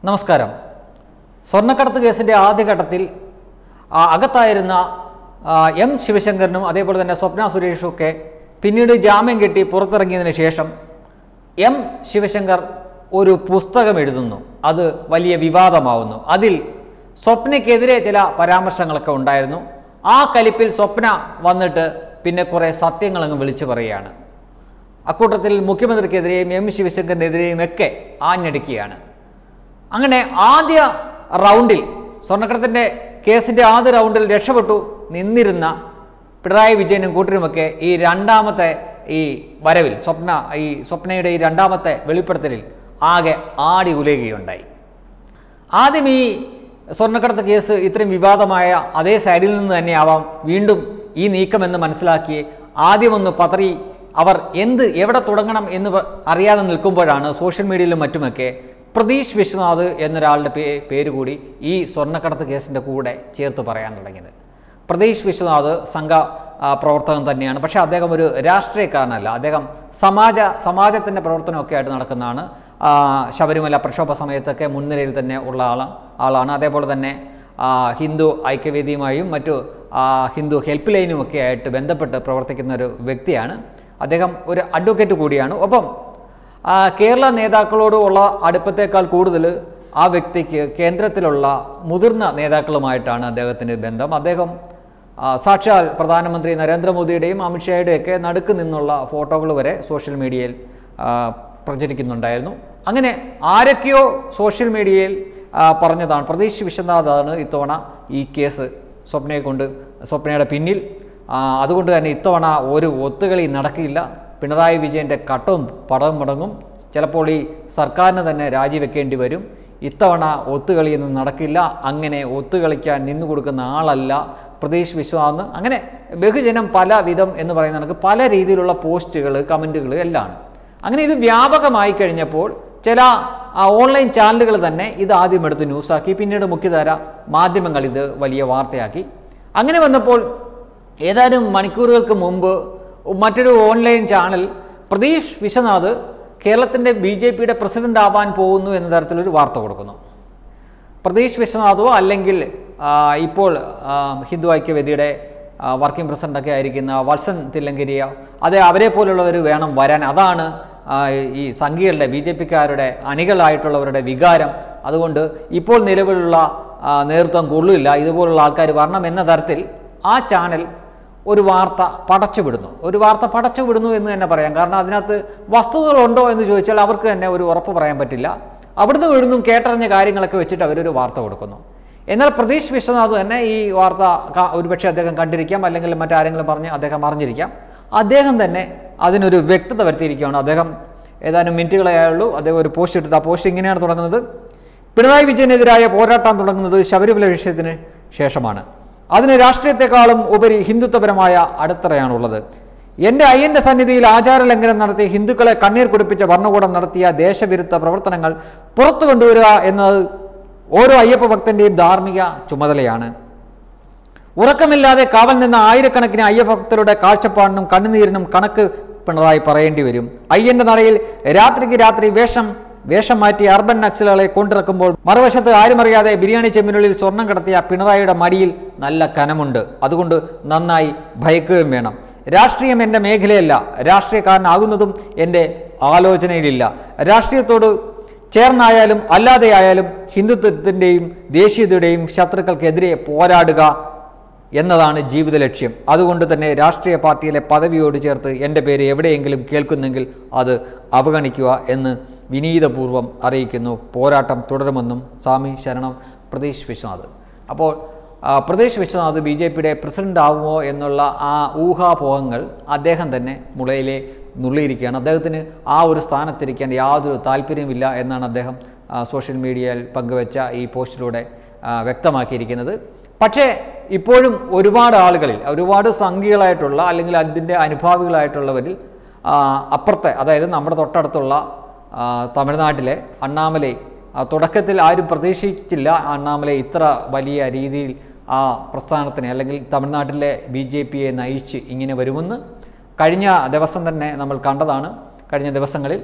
നമസ്കാരം സ്വർണ്ണക്കടത്ത് കേസിൻ്റെ ആദ്യഘട്ടത്തിൽ ആ, അകത്തായിരുന്ന ആ, എം ശിവശങ്കരനും അതേപോലെ തന്നെ സ്വപ്ന സുരേഷും ഒക്കെ പിന്നീട് ജാമ്യം കിട്ടി പുറത്തിറങ്ങിയതിന് ശേഷം എം ശിവശങ്കർ ഒരു പുസ്തകം എഴുതുന്നു അത് വലിയ വിവാദമാവുന്നു അതിൽ സ്വപ്നയ്ക്കെതിരെ ചില പരാമർശങ്ങളൊക്കെ ഉണ്ടായിരുന്നു ആ കലിപ്പിൽ സ്വപ്ന വന്നിട്ട് പിന്നെ കുറേ സത്യങ്ങളങ്ങ് വിളിച്ചു പറയുകയാണ് അക്കൂട്ടത്തിൽ മുഖ്യമന്ത്രിക്കെതിരെയും എം ശിവശങ്കറിനെതിരെയും ഒക്കെ ആഞ്ഞടിക്കുകയാണ് അങ്ങനെ ആദ്യ റൗണ്ടിൽ സ്വർണ്ണക്കടത്തിൻ്റെ കേസിൻ്റെ ആദ്യ റൗണ്ടിൽ രക്ഷപ്പെട്ടു നിന്നിരുന്ന പിണറായി വിജയനും കൂട്ടരുമൊക്കെ ഈ രണ്ടാമത്തെ ഈ വരവിൽ സ്വപ്ന ഈ സ്വപ്നയുടെ ഈ രണ്ടാമത്തെ വെളിപ്പെടുത്തലിൽ ആകെ ആടി ഉലയുകയുണ്ടായി ആദ്യം ഈ സ്വർണ്ണക്കടത്ത് കേസ് ഇത്രയും വിവാദമായ അതേ സൈഡിൽ നിന്ന് തന്നെയാവാം വീണ്ടും ഈ നീക്കമെന്ന് മനസ്സിലാക്കി ആദ്യമൊന്ന് പതറി അവർ എന്ത് എവിടെ തുടങ്ങണം എന്ന് പ- അറിയാതെ നിൽക്കുമ്പോഴാണ് സോഷ്യൽ മീഡിയയിലും മറ്റുമൊക്കെ പ്രതീഷ് വിശ്വനാഥ് എന്നൊരാളുടെ പേ പേര് കൂടി ഈ സ്വർണ്ണക്കടത്ത് കേസിൻ്റെ കൂടെ ചേർത്ത് പറയാൻ തുടങ്ങിയത് പ്രതീഷ് വിശ്വനാഥ് സംഘ ആ, പ്രവർത്തകൻ തന്നെയാണ് പക്ഷേ അദ്ദേഹം ഒരു രാഷ്ട്രീയക്കാരനല്ല അദ്ദേഹം സമാജ സമാജത്തിൻ്റെ പ്രവർത്തനമൊക്കെ ആയിട്ട് നടക്കുന്നതാണ് ആ, ശബരിമല പ്രക്ഷോഭ സമയത്തൊക്കെ മുൻനിരയിൽ തന്നെ ഉള്ള ആളാണ് ആളാണ് അതേപോലെ തന്നെ ആ, ഹിന്ദു ഐക്യവേദിയുമായും മറ്റു ആ, ഹിന്ദു ഹെൽപ്പ് ലൈനും ഒക്കെ ആയിട്ട് ബന്ധപ്പെട്ട് പ്രവർത്തിക്കുന്ന ഒരു വ്യക്തിയാണ് അദ്ദേഹം ഒരു അഡ്വക്കേറ്റ് കൂടിയാണ് ഒപ്പം ആ, കേരള നേതാക്കളോട് ഉള്ള അടുപ്പത്തേക്കാൾ കൂടുതൽ ആ വ്യക്തിക്ക് കേന്ദ്രത്തിലുള്ള മുതിർന്ന നേതാക്കളുമായിട്ടാണ് അദ്ദേഹത്തിന് ബന്ധം അദ്ദേഹം ആ, സാക്ഷാൽ പ്രധാനമന്ത്രി നരേന്ദ്രമോദിയുടെയും അമിത്ഷായുടെയും ഒക്കെ നടുക്ക് നിന്നുള്ള ഫോട്ടോകൾ വരെ സോഷ്യൽ മീഡിയയിൽ ആ, പ്രചരിക്കുന്നുണ്ടായിരുന്നു അങ്ങനെ ആരൊക്കെയോ സോഷ്യൽ മീഡിയയിൽ ആ, പറഞ്ഞതാണ് പ്രതീഷ് വിശ്വനാഥാണ് ഇത്തവണ ഈ കേസ് സ്വപ്നയെ കൊണ്ട് സ്വപ്നയുടെ പിന്നിൽ ആ, അതുകൊണ്ട് തന്നെ ഇത്തവണ ഒരു ഒത്തുകളി നടക്കില്ല പിണറായി വിജയൻ്റെ കട്ടവും പടവും മുടങ്ങും ചിലപ്പോൾ ഈ സർക്കാരിന് തന്നെ രാജിവെക്കേണ്ടി വരും ഇത്തവണ ഒത്തുകളിയൊന്നും നടക്കില്ല അങ്ങനെ ഒത്തുകളിക്കാൻ നിന്നു കൊടുക്കുന്ന ആളല്ല പ്രതീഷ് വിശ്വനാഥ് അങ്ങനെ ബഹുജനം പല വിധം എന്ന് പറയുന്ന കണക്ക് പല രീതിയിലുള്ള പോസ്റ്റുകൾ കമൻറ്റുകൾ എല്ലാം ആണ്. അങ്ങനെ ഇത് വ്യാപകമായി കഴിഞ്ഞപ്പോൾ ചില ആ, ഓൺലൈൻ ചാനലുകൾ തന്നെ ഇത് ആദ്യം എടുത്ത് ന്യൂസാക്കി പിന്നീട് മുഖ്യധാര മാധ്യമങ്ങൾ ഇത് വലിയ വാർത്തയാക്കി അങ്ങനെ വന്നപ്പോൾ ഏതാനും മണിക്കൂറുകൾക്ക് മുമ്പ് മറ്റൊരു ഓൺലൈൻ ചാനൽ പ്രതീഷ് വിശ്വനാഥ് കേരളത്തിൻ്റെ ബി ജെ പിയുടെ പ്രസിഡന്റ് ആവാൻ പോകുന്നു എന്ന തരത്തിലൊരു വാർത്ത കൊടുക്കുന്നു പ്രതീഷ് വിശ്വനാഥോ അല്ലെങ്കിൽ ആ, ഇപ്പോൾ ആ, ഹിന്ദു ഐക്യവേദിയുടെ ആ, വർക്കിംഗ് പ്രസിഡൻ്റൊക്കെ ആയിരിക്കുന്ന വത്സൻ തില്ലങ്കരിയോ അതെ അവരെ പോലുള്ളവർ വേണം വരാൻ അതാണ് ആ, ഈ സംഘികളുടെ ബി ജെ പിക്കാരുടെ അണികളായിട്ടുള്ളവരുടെ വികാരം അതുകൊണ്ട് ഇപ്പോൾ നിലവിലുള്ള ആ, നേതൃത്വം കൊള്ളില്ല ഇതുപോലുള്ള ആൾക്കാർ വരണം എന്ന തരത്തിൽ ആ ചാനൽ ഒരു വാർത്ത പടച്ചുവിടുന്നു ഒരു വാർത്ത പടച്ചുവിടുന്നു എന്ന് തന്നെ പറയാം കാരണം അതിനകത്ത് വസ്തുതകളുണ്ടോ എന്ന് ചോദിച്ചാൽ അവർക്ക് തന്നെ ഒരു ഉറപ്പ് പറയാൻ പറ്റില്ല അവിടുന്ന് ഇവിടുന്നും കേട്ടറിഞ്ഞ കാര്യങ്ങളൊക്കെ വെച്ചിട്ട് അവരൊരു വാർത്ത കൊടുക്കുന്നു എന്നാൽ പ്രതീഷ് വിശ്വനാഥ് തന്നെ ഈ വാർത്ത ക- ഒരുപക്ഷെ അദ്ദേഹം കണ്ടിരിക്കാം അല്ലെങ്കിൽ മറ്റാരെങ്കിലും പറഞ്ഞ് അദ്ദേഹം അറിഞ്ഞിരിക്കാം അദ്ദേഹം തന്നെ അതിനൊരു വ്യക്തത വരുത്തിയിരിക്കുകയാണ് അദ്ദേഹം ഏതാനും മിനിറ്റുകളേ ആയുള്ളൂ അദ്ദേഹം ഒരു പോസ്റ്റ് ഇട്ടിട്ട് ആ പോസ്റ്റ് ഇങ്ങനെയാണ് തുടങ്ങുന്നത് പിണറായി വിജയനെതിരായ പോരാട്ടം തുടങ്ങുന്നത് ശബരിമല വിഷയത്തിന് ശേഷമാണ് അതിന് രാഷ്ട്രീയത്തെക്കാളും ഉപരി ഹിന്ദുത്വപരമായ അടിത്തറയാണുള്ളത് എൻ്റെ അയ്യൻ്റെ സന്നിധിയിൽ ആചാരലംഘനം നടത്തി ഹിന്ദുക്കളെ കണ്ണീർ കുടിപ്പിച്ച ഭരണകൂടം നടത്തിയ ദേശവിരുദ്ധ പ്രവർത്തനങ്ങൾ പുറത്തു കൊണ്ടുവരിക എന്നത് ഓരോ അയ്യപ്പ ഭക്തൻ്റെയും ധാർമ്മിക ചുമതലയാണ് ഉറക്കമില്ലാതെ കാവൽ നിന്ന ആയിരക്കണക്കിന് അയ്യഭക്തരുടെ കാഴ്ചപ്പാടിനും കണ്ണുനീരിനും കണക്ക് പിണറായി പറയേണ്ടി വരും അയ്യന്റെ നടയിൽ രാത്രിക്ക് രാത്രി വേഷം വേഷം മാറ്റി അർബൻ നക്സലുകളെ കൊണ്ടിറക്കുമ്പോൾ മറുവശത്ത് ആരുമറിയാതെ ബിരിയാണി ചെമ്മിനുള്ളിൽ സ്വർണം കടത്തിയ പിണറായിയുടെ മടിയിൽ നല്ല കനമുണ്ട് അതുകൊണ്ട് നന്നായി ഭയക്കുകയും വേണം രാഷ്ട്രീയം എൻ്റെ മേഖലയല്ല രാഷ്ട്രീയക്കാരനാകുന്നതും എൻ്റെ ആലോചനയിലില്ല രാഷ്ട്രീയത്തോട് ചേർന്നായാലും അല്ലാതെയായാലും ഹിന്ദുത്വത്തിൻ്റെയും ദേശീയതയുടെയും ശത്രുക്കൾക്കെതിരെ പോരാടുക എന്നതാണ് ജീവിത ലക്ഷ്യം അതുകൊണ്ട് തന്നെ രാഷ്ട്രീയ പാർട്ടിയിലെ പദവിയോട് ചേർത്ത് എൻ്റെ പേര് എവിടെയെങ്കിലും കേൾക്കുന്നെങ്കിൽ അത് അവഗണിക്കുക എന്ന് വിനീതപൂർവ്വം അറിയിക്കുന്നു പോരാട്ടം തുടരുമെന്നും സ്വാമി ശരണം പ്രതീഷ് വിശ്വനാഥ് അപ്പോൾ ആ, പ്രതീഷ് വിശ്വനാഥ് ബി ജെ പിയുടെ പ്രസിഡന്റ് ആകുമോ എന്നുള്ള ആ ഊഹാപോഹങ്ങൾ അദ്ദേഹം തന്നെ മുളയിലെ നുള്ളിയിരിക്കുകയാണ് അദ്ദേഹത്തിന് ആ ഒരു സ്ഥാനത്തിരിക്കാൻ യാതൊരു താല്പര്യമില്ല എന്നാണ് അദ്ദേഹം ആ, സോഷ്യൽ മീഡിയയിൽ പങ്കുവച്ച ഈ പോസ്റ്റിലൂടെ ആ, വ്യക്തമാക്കിയിരിക്കുന്നത് പക്ഷേ ഇപ്പോഴും ഒരുപാട് ആളുകളിൽ ഒരുപാട് സംഘികളായിട്ടുള്ള അല്ലെങ്കിൽ അതിൻ്റെ അനുഭാവികളായിട്ടുള്ളവരിൽ ആ, അപ്പുറത്തെ അതായത് നമ്മുടെ തൊട്ടടുത്തുള്ള ആ, തമിഴ്നാട്ടിലെ അണ്ണാമലൈ ആ, തുടക്കത്തിൽ ആരും പ്രതീക്ഷിച്ചില്ല അണ്ണാമലൈ ഇത്ര വലിയ രീതിയിൽ ആ പ്രസ്ഥാനത്തിനെ അല്ലെങ്കിൽ തമിഴ്നാട്ടിലെ ബി ജെ പിയെ നയിച്ച് ഇങ്ങനെ വരുമെന്ന് കഴിഞ്ഞ ദിവസം തന്നെ നമ്മൾ കണ്ടതാണ് കഴിഞ്ഞ ദിവസങ്ങളിൽ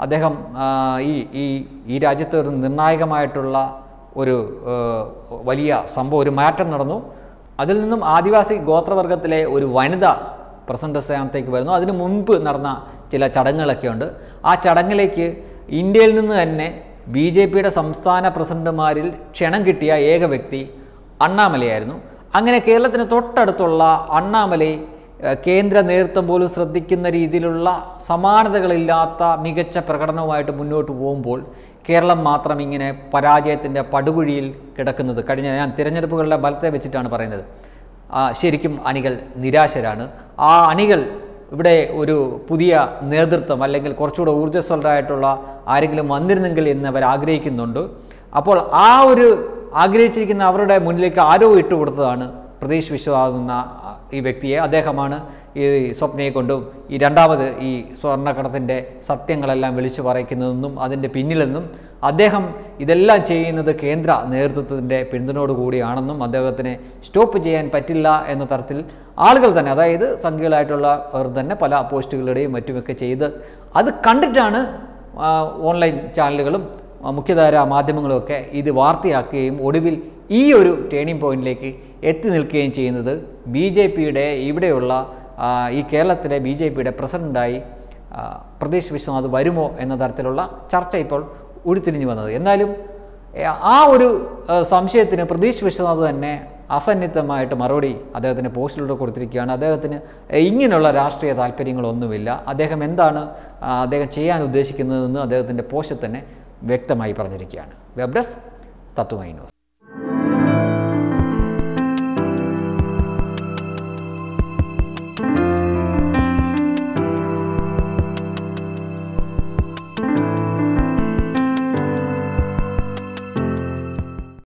അദ്ദേഹം ആ, ഈ ഈ ഈ രാജ്യത്ത് ഒരു നിർണായകമായിട്ടുള്ള ഒരു ആ, വലിയ സംഭവം ഒരു മാറ്റം നടന്നു അതിൽ നിന്നും ആദിവാസി ഗോത്രവർഗത്തിലെ ഒരു വനിത പ്രസിഡന്റ് സ്ഥാനത്തേക്ക് വരുന്നു അതിനു മുൻപ് നടന്ന ചില ചടങ്ങുകളൊക്കെ ഉണ്ട് ആ ചടങ്ങിലേക്ക് ഇന്ത്യയിൽ നിന്ന് തന്നെ ബി ജെ പിയുടെ സംസ്ഥാന പ്രസിഡന്റുമാരിൽ ക്ഷണം കിട്ടിയ ഏക വ്യക്തി അണ്ണാമലയായിരുന്നു അങ്ങനെ കേരളത്തിന് തൊട്ടടുത്തുള്ള അണ്ണാമലൈ ഏഹ്, കേന്ദ്ര നേതൃത്വം പോലും ശ്രദ്ധിക്കുന്ന രീതിയിലുള്ള സമാനതകളില്ലാത്ത മികച്ച പ്രകടനവുമായിട്ട് മുന്നോട്ട് പോകുമ്പോൾ കേരളം മാത്രം ഇങ്ങനെ പരാജയത്തിൻ്റെ പടുകുഴിയിൽ കിടക്കുന്നത് കഴിഞ്ഞ ഞാൻ തിരഞ്ഞെടുപ്പുകളുടെ ബലത്തെ വെച്ചിട്ടാണ് പറയുന്നത് ആ, ശരിക്കും അണികൾ നിരാശരാണ് ആ അണികൾ ഇവിടെ ഒരു പുതിയ നേതൃത്വം അല്ലെങ്കിൽ കുറച്ചുകൂടെ ഊർജ്ജസ്വലരായിട്ടുള്ള ആരെങ്കിലും വന്നിരുന്നെങ്കിൽ എന്ന് അവർ ആഗ്രഹിക്കുന്നുണ്ട് അപ്പോൾ ആ ഒരു ആഗ്രഹിച്ചിരിക്കുന്ന അവരുടെ മുന്നിലേക്ക് ആരോ ഇട്ട് കൊടുത്തതാണ് പ്രതീഷ് വിശ്വനാഥ് എന്ന ഈ വ്യക്തിയെ അദ്ദേഹമാണ് ഈ സ്വപ്നയെ കൊണ്ടും ഈ രണ്ടാമത് ഈ സ്വർണ്ണക്കടത്തിൻ്റെ സത്യങ്ങളെല്ലാം വിളിച്ചു പറയിക്കുന്നതെന്നും അതിൻ്റെ പിന്നിലെന്നും അദ്ദേഹം ഇതെല്ലാം ചെയ്യുന്നത് കേന്ദ്ര നേതൃത്വത്തിൻ്റെ പിന്തുണയോട് കൂടിയാണെന്നും അദ്ദേഹത്തിന് സ്റ്റോപ്പ് ചെയ്യാൻ പറ്റില്ല എന്ന തരത്തിൽ ആളുകൾ തന്നെ അതായത് സംഖ്യകളായിട്ടുള്ളവർ തന്നെ പല പോസ്റ്റുകളുടെയും മറ്റുമൊക്കെ ചെയ്ത് അത് കണ്ടിട്ടാണ് ആ, ഓൺലൈൻ ചാനലുകളും ആ, മുഖ്യധാര മാധ്യമങ്ങളുമൊക്കെ ഇത് വാർത്തയാക്കുകയും ഒടുവിൽ ഈ ഒരു ടേണിംഗ് പോയിന്റിലേക്ക് എത്തി നിൽക്കുകയും ചെയ്യുന്നത് ബി ജെ പിയുടെ ഇവിടെയുള്ള ആ, ഈ കേരളത്തിലെ ബി ജെ പിയുടെ പ്രസിഡൻ്റായി പ്രതീഷ് വിശ്വനാഥ് വരുമോ എന്ന തരത്തിലുള്ള ചർച്ച ഇപ്പോൾ ഉരുത്തിരിഞ്ഞു വന്നത് എന്നാലും ഏ, ആ ഒരു ആ, സംശയത്തിന് പ്രതീഷ് വിശ്വനാഥ് തന്നെ അസന്നിഗ്ധമായിട്ട് മറുപടി അദ്ദേഹത്തിന് പോസ്റ്റിലൂടെ കൊടുത്തിരിക്കുകയാണ് അദ്ദേഹത്തിന് ഇങ്ങനെയുള്ള രാഷ്ട്രീയ താല്പര്യങ്ങളൊന്നുമില്ല അദ്ദേഹം എന്താണ് ആ, അദ്ദേഹം ചെയ്യാൻ ഉദ്ദേശിക്കുന്നതെന്ന് അദ്ദേഹത്തിൻ്റെ പോസ്റ്റിൽ തന്നെ വ്യക്തമായി പറഞ്ഞിരിക്കുകയാണ് വെബ് ഡെസ്ക് തത്വമൈ ന്യൂസ്